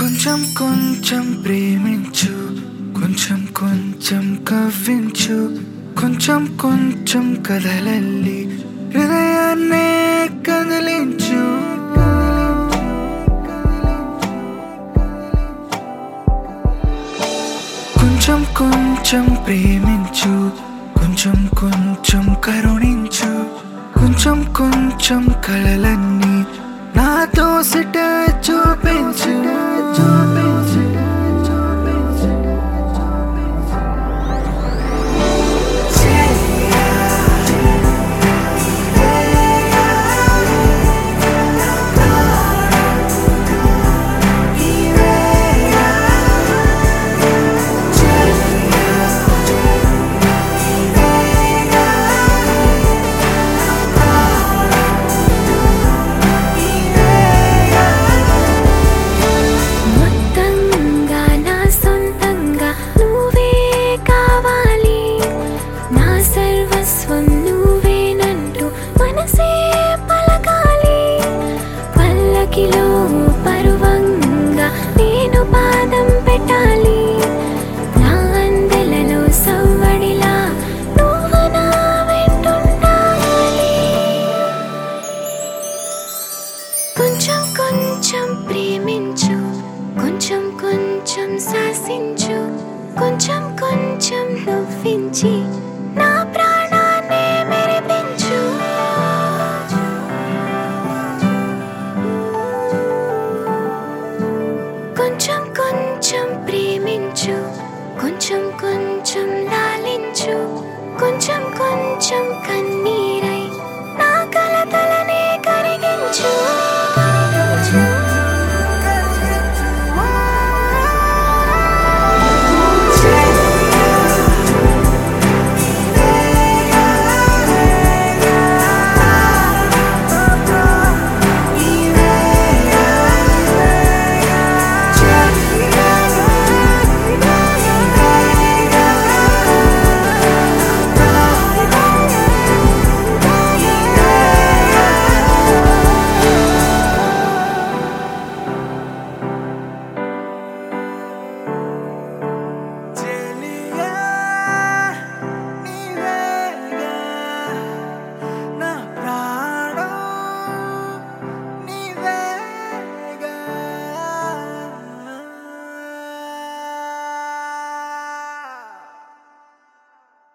కొంచెం కొంచెం ప్రేమించు కొంచెం కొంచెం కవ్వించు కొంచెం కొంచెం కదలల్లి హృదయాన్నే కదిలించు కొంచెం కొంచెం ప్రేమించు కొంచెం కొంచెం కరుణించు కొంచెం కొంచెం కళలన్నీ నాతో సిట చూపించు చూపించు చూపించు మొత్తంగా నా సొంతంగా నువ్వే కావాలి నా సర్వస్వం నువ్వేనంటూ మనసే పలకాలి పల్లకిలో పరువంగా నేను పాదం పెట్టాలి నా అందెలలో సవ్వడిలా నువ్వు నా వెంటుండాలి కొంచెం కొంచెం ప్రేమించు కొంచెం కొంచెం శాసించు కొంచెం కొంచెం నవ్వించి